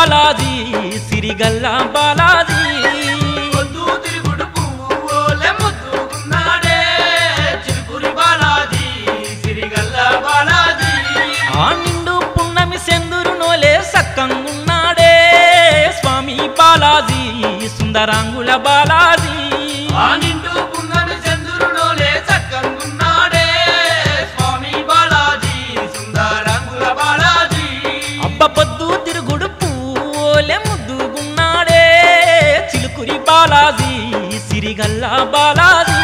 బాలాజీ సిరిగల్ల బాలాజీ పొద్దు తిరుగుడు పువ్వులే ముద్దుకున్నాడే చిలుకురి బాలాజీ సిరిగల్ల బాలాజీ ఆ నిండు పున్నమి సెందురు నోలే సక్కంగున్నాడే స్వామి బాలాజీ సుందరాంగుల బాలాజీ ఆ నిండు పున్నమి చంద్రుడోలే చక్కంగున్నాడే స్వామి బాలాజీ సుందరంగుల బాలాజీ అబ్బ పొద్దు తిరుగుడు పూలే ముద్దుగున్నాడే చిలుకురి బాలాజీ సిరిగల్ల బాలాజీ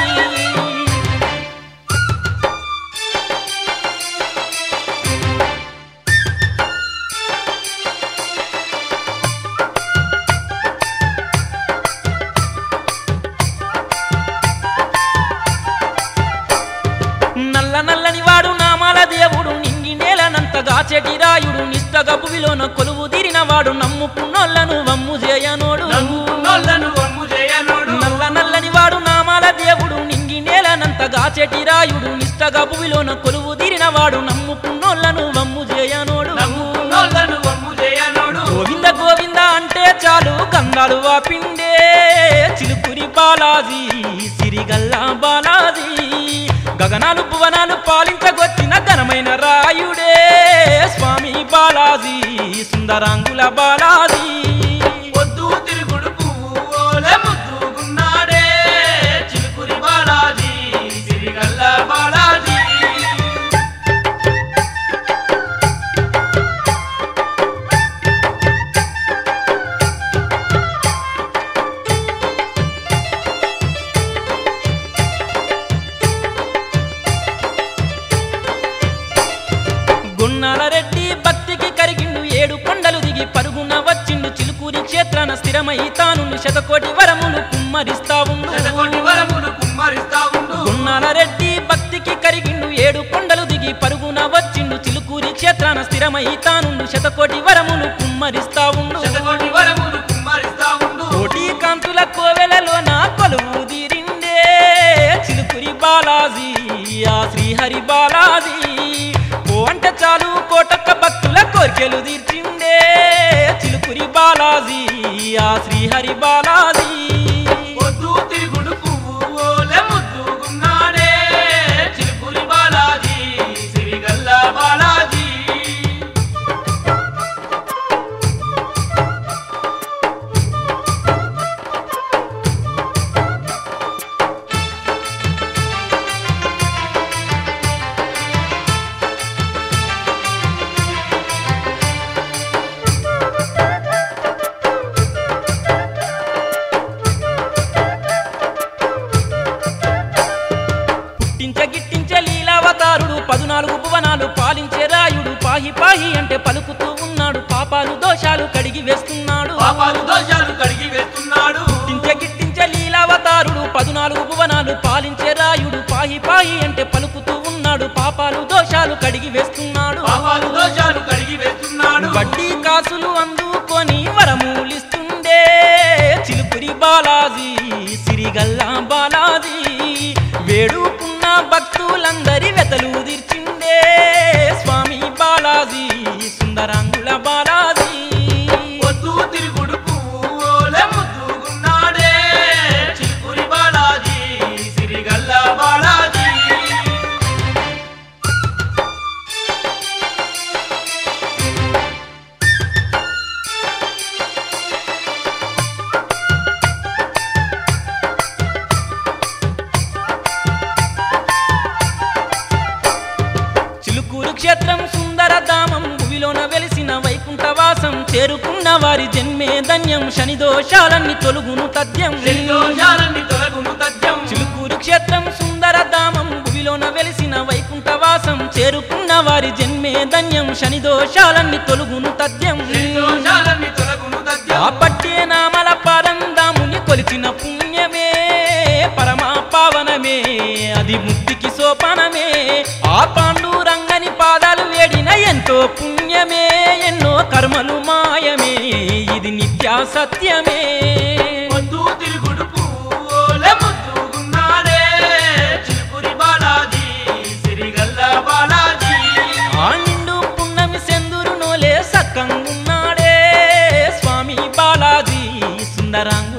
నల్ల నల్లని వాడు నామాల దేవుడు నింగి నేలనంతగా చెటిరాయుడు నిష్టగ భువిలోన కొలువు తీరిన వాడు నమ్ముకున్నోళ్లను వమ్ము చేయనోడు నమ్ముకున్నోళ్ళను వమ్ము చేయనోడు నల్ల నల్లని వాడు నామాల దేవుడు నింగి నేలనంతగా చెటిరాయుడు నిష్టగ భువిలోన కొలువు తీరిన వాడు నమ్ముకున్నోళ్లను వమ్ము చేయనోడు నమ్ముకున్నోళ్ళను వమ్ము చేయనోడు గోవింద గోవింద అంటే చాలు గంగాలు వాపిండే చిలుకురి బాలాజీ సిరిగల్ల బాలాజీ గగనాలు భువనాలు పాలించగొచ్చిన ఘనమైన రాయుడే స్వామి బాలాజీ సుందరాంగుల బాలాజీ పొద్దు తిరుగుడు పువ్వులే ముద్దుకున్నాడే చిలుకురి బాలాజీ సిరిగల్ల బాలాజీ గున్నాల రెడ్డి భక్తికి కరిగిండు ఏడు కొండలు దిగి పరుగున వచ్చిండు చిలుకూరి క్షేత్రాన స్థిరమై తాను శతకోటి వరములు కుమ్మరిస్తా ఉండు శతకోటి వరములు కుమ్మరిస్తా ఉండు గున్నాల రెడ్డి భక్తికి కరిగిండు ఏడు కొండలు దిగి పరుగున వచ్చిండు చిలుకూరి క్షేత్రాన స్థిరమై తానుండు శతకోటి వరములు కుమ్మరిస్తా ఉండు శతకోటి వరములు కుమ్మరిస్తా ఉండు కోటి కాంతుల కోవెలలో నా కొలువు తీరిండే చిలుకురి బాలాజీ ఆ శ్రీహరి బాలాజీ ఓ అంటే చాలు కోటొక్క భక్తుల కోర్కెలు తీర్చిండే చిలుకురి బాలాజీ ఆ శ్రీహరి బాలాజీ పొద్దు తిరుగుడు పువ్వులే ముద్దుకున్నాడే చిలుకురి బాలాజీ సిరిగల్ల బాలాజీ పుట్టించ గిట్టించే లీలావతారుడు పదునాలుగు భువనాలు పాలించే రాయుడు పాహి పాహి అంటే పలుకుతూ ఉన్నాడు పాపాలు దోషాలు కడిగి వేస్తున్నాడు పాపాలు దోషాలు కడిగి వేస్తున్నాడు పుట్టించే గిట్టించే లీలావతారుడు పదునాలుగు భువనాలు పాలించే రాయుడు పాహి పాహి అంటే పలుకుతూ ఉన్నాడు పాపాలు దోషాలు కడిగి వేస్తున్నాడు పాపాలు దోషాలు కడిగి వేస్తున్నాడు వడ్డీ కాసులు అందుకొని వరమూలిస్తుండే చిలుపురి బాలాజీ సిరిగల్ల బాలాజీ వేడుకున్న భక్తులందరి వెతలు తీర్చిండే స్వామి బాలాజీ సుందరాంగుల బాలాజీ పొద్దు తిరుగుడు పువ్వులే ముద్దుకున్నాడే చిలుకురి బాలాజీ సిరిగల్ల బాలాజీ చిలుకూరు క్షేత్రం సుందర ధామం భువిలోన వెలిసిన వైకుంఠవాసం చేరుకున్న వారి జన్మే ధన్యం శని దోషాలన్నీ తొలుగును తథ్యం దోషాలన్నీ తొలగును తథ్యం చిలుకూరు క్షేత్రం సుందర ధామం భువిలోన వెలిసిన వైకుంఠవాసం చేరుకున్న వారి జన్మే ధన్యం శని దోషాలన్నీ తొలుగును తథ్యం దోషాలన్నీ తొలగును ఆ తథ్యం పట్టే నామల పరందాముని కొలిచిన పుణ్యమే పరమా పావనమే అది ముక్తికి సోపానమే ఆ పాండురంగని పాదాలు వేడిన ఎంతో పుణ్యమే ఎన్నో కర్మలు మాయమే ఇది నిత్యా సత్యమే పొద్దు తిరుగుడు పువ్వులే ముద్దుకున్నాడే చిలుకురి బాలాజీ సిరిగల్ల బాలాజీ ఆ నిండు పున్నమి సెందురు నోలే సక్కంగున్నాడే రంగురంగు